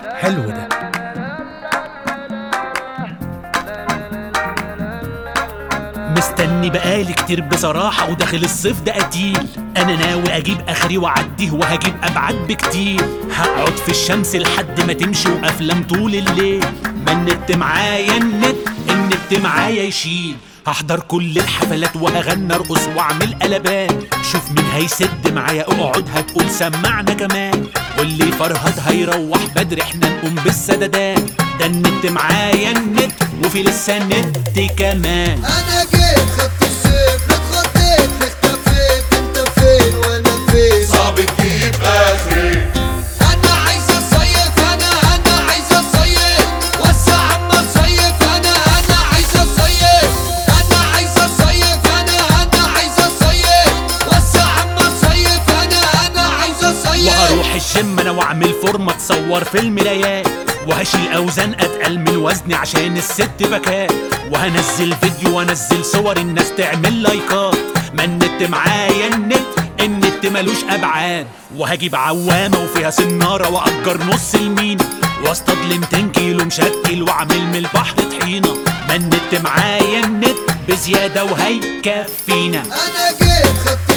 حلو ده مستني بقالي كتير بصراحة وداخل الصيف ده قتيل أنا ناوي أجيب آخري وأعديه وهجيب أبعد بكتير هقعد في الشمس لحد ما تمشي وأفلام طول الليل ما النت معايا النت النت معايا يشيل هحضر كل الحفلات وهغنى ارقص واعمل قلبان شوف مين هيسد معايا اقعد هتقول سمعنا كمان واللي فرهد هيروح بدري احنا نقوم بالسددان ده النت معايا النت وفي لسه نت كمان انا جيت خدت السيف اتخضيت اختفيت انت فين وانا فين صعب تجيب اخري انا عايز اصيف انا انا عايز اصيف وسع عم اصيف انا انا عايز اصيف انا عايز اصيف انا انا عايز اصيف وسع عم اصيف انا انا عايز اصيف وهروح الجيم انا واعمل فورمه اتصور في المرايات وهشيل اوزان اتقل من وزني عشان الست بكات وهنزل فيديو وانزل صور الناس تعمل لايكات ما النت معايا النت النت ملوش ابعاد وهجيب عوامه وفيها سناره واجر نص المينا واصطاد لي 200 كيلو مشكل واعمل من البحر طحينه ما النت معايا النت بزياده وهيكفينا انا جيت خدت